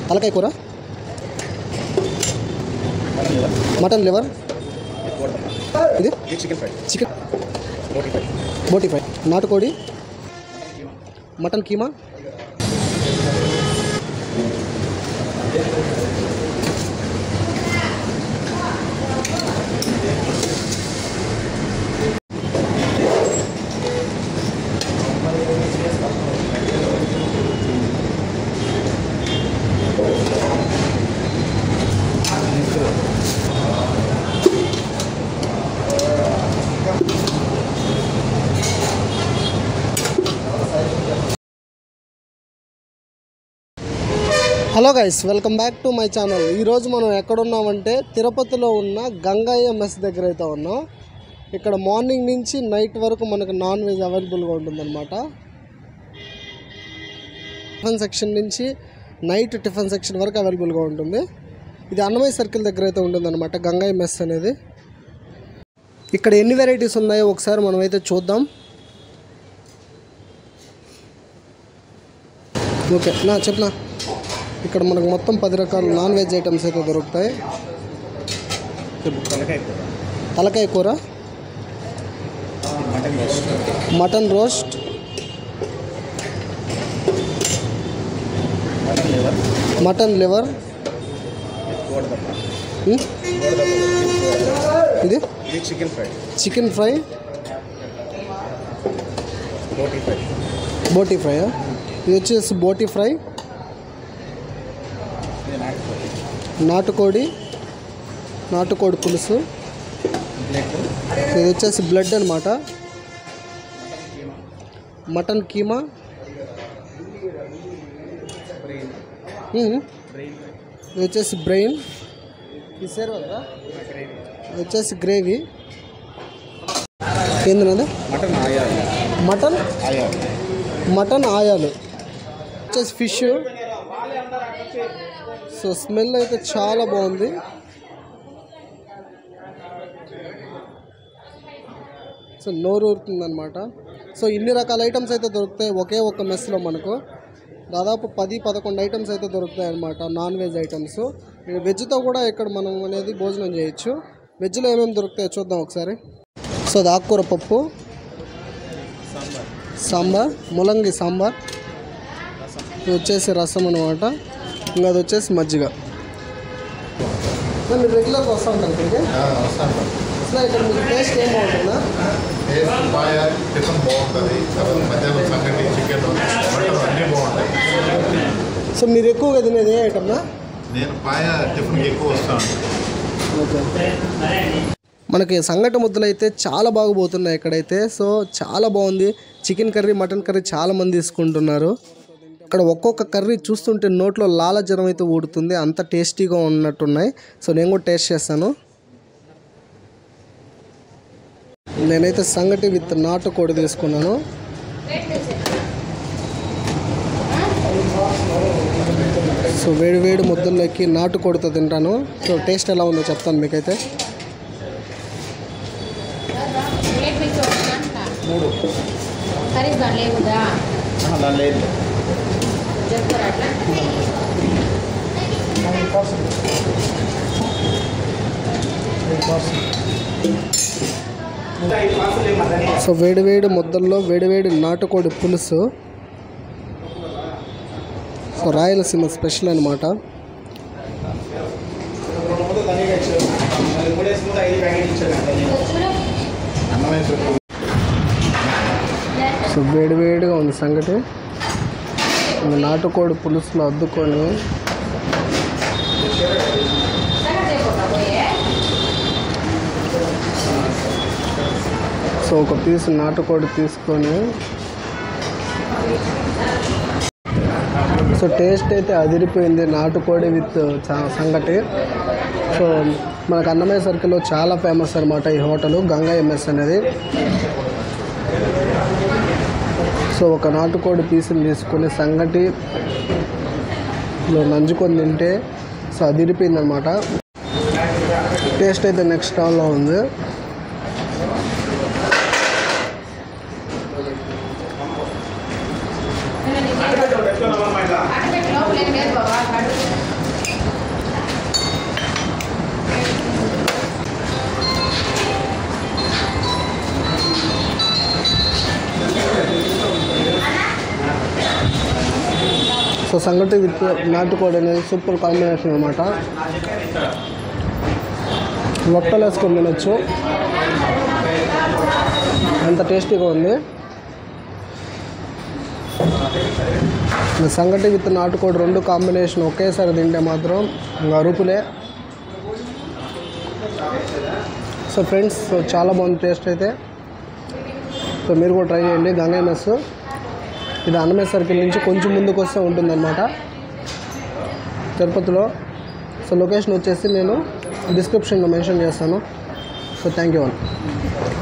తలకాయ కూర mutton liver ఇది చికెన్ ఫ్రై చికెన్ రోటీ ఫ్రై బోటి ఫ్రై నాటుకోడి mutton keema hello guys welcome back to my channel ఈరోజు మనం ఎక్కడున్నామంటే తిరుపతిలో ఉన్న గంగయ్య మెస్ దగ్గర అయితే ఉన్నాం ఇక్కడ మార్నింగ్ నుంచి నైట్ వరకు మనకు నాన్ వెజ్ అవైలబుల్గా ఉంటుందన్నమాట టిఫిన్ సెక్షన్ నుంచి నైట్ టిఫిన్ సెక్షన్ వరకు అవైలబుల్గా ఉంటుంది ఇది అన్నమయ్య సర్కిల్ దగ్గర అయితే ఉంటుందన్నమాట గంగయ్య మెస్ అనేది ఇక్కడ ఎన్ని వెరైటీస్ ఉన్నాయో ఒకసారి మనం అయితే చూద్దాం ఓకే నా చెప్పనా ఇక్కడ మనకు మొత్తం పది రకాల నాన్ వెజ్ ఐటమ్స్ అయితే దొరుకుతాయి తలకాయ కూర తలకాయ కూర mutton roast mutton roast mutton liver mutton liver గోడదప్ప ఉమ్, ఇది ఇది చికెన్ ఫ్రై చికెన్ ఫ్రై రోటీ ఫ్రై బోటీ ఫ్రై ఇది వచ్చేసి బోటీ ఫ్రై ఇది నాటుకోడి నాటుకోడి నాటుకోడి పులుసు ప్లేట్ ఇది వచ్చేసి బ్లడ్ అనమాట mutton keema brain um, brain ఇది వచ్చేసి బ్రెయిన్ ఇది సేర్ కదా గ్రేవీ ఇది వచ్చేసి గ్రేవీ ఏంది మటన్ ఆయాలు మటన్ ఆయాలు మటన్ ఆయాలు వచ్చేసి ఫిష్ సో స్మెల్ అయితే చాలా బాగుంది సో నోరు ఊరుతుందన్నమాట సో ఇన్ని రకాల ఐటమ్స్ అయితే దొరుకుతాయి ఒకే ఒక మెస్లో మనకు దాదాపు పది పదకొండు ఐటమ్స్ అయితే దొరుకుతాయి అన్నమాట నాన్ వెజ్ ఐటమ్స్ వెజ్తో కూడా ఇక్కడ మనం అనేది భోజనం చేయొచ్చు వెజ్లో ఏమేమి దొరుకుతాయో చూద్దాం ఒకసారి సో అది ఆకుకూర పప్పు సాంబార్ సాంబార్ ములంగి సాంబార్ ఇది వచ్చేసి రసం అనమాట ఇంకా అది వచ్చేసి మజ్జిగ మీరు రెగ్యులర్గా వస్తూ ఉంటారు ఇక్కడికి అసలు ఇక్కడ మీకు టేస్ట్ ఏం బాగుంటుందా టేస్ట్ బాగా టిఫిన్ బాగుంటుంది తర్వాత మధ్యాహ్నం సంగటి చికెన్ మటన్ అన్నీ బాగుంటాయి సో మీరు ఎక్కువగా తినేది ఏ ఐటమ్నా నేను పాయ టిఫిన్కి ఎక్కువ వస్తాను ఓకే మనకి సంగటి ముద్దలు అయితే చాలా బాగా పోతున్నాయి ఇక్కడైతే సో చాలా బాగుంది చికెన్ కర్రీ మటన్ కర్రీ చాలా మంది తీసుకుంటున్నారు ఇక్కడ ఒక్కొక్క కర్రీ చూస్తుంటే నోట్లో లాలజలం అయితే ఊడుతుంది అంత టేస్టీగా ఉన్నట్టున్నాయి సో నేను కూడా టేస్ట్ చేస్తాను నేనైతే సంగటి విత్ నాటుకోడి తీసుకున్నాను సో వేడి వేడి ముద్దల్లోకి నాటుకోడితో తింటాను సో టేస్ట్ ఎలా ఉందో చెప్తాను మీకైతే ప్లేట్ మిక్స్ అంట మూడు కర్రీస్ దాంట్లో లేవుదా దాని లేదు చెప్తారా అట్లా సో వేడి వేడి ముద్దల్లో వేడి వేడి నాటుకోడి పులుసు సో రాయలసీమ స్పెషల్ అనమాట అన్నమే చెప్పు సో వేడి వేడిగా ఉంది సంగటి ఇంకా నాటుకోడి పులుసులో అద్దుకొని సో ఒక పీస్ నాటుకోడి తీసుకొని సో టేస్ట్ అయితే అదిరిపోయింది నాటుకోడి విత్ చా- సంగటి సో మనకు అన్నమయ్య సర్కిల్లో చాలా ఫేమస్ అనమాట ఈ హోటల్ గంగా ఎంఎస్ అనేది సో ఒక నాటుకోడి పీసులు తీసుకొని సంగటిలో నంజుకొని తింటే సో అదిరిపోయింది అనమాట టేస్ట్ అయితే నెక్స్ట్ లెవెల్లో ఉంది అటు పెట్టి లోపల ఏం లేదు బాబా కడుగు సంగటి విత్ నాటుకోడి అనేది సూపర్ కాంబినేషన్ అనమాట లొట్టలు వేసుకొని తినొచ్చు అంత టేస్టీగా ఉంది ఈ సంగటి విత్ నాటుకోడి రెండు కాంబినేషన్ ఒకేసారి తింటే మాత్రం ఇంకా అరుపులే సో ఫ్రెండ్స్ సో చాలా బాగుంది టేస్ట్ అయితే సో మీరు కూడా ట్రై చేయండి గంగా మెస్ ఇది అన్నమే సర్కిల్ నుంచి కొంచెం ముందుకు వస్తే ఉంటుందన్నమాట తిరుపతిలో సో లొకేషన్ వచ్చేసి నేను డిస్క్రిప్షన్లో మెన్షన్ చేస్తాను సో థ్యాంక్ యూ ఆల్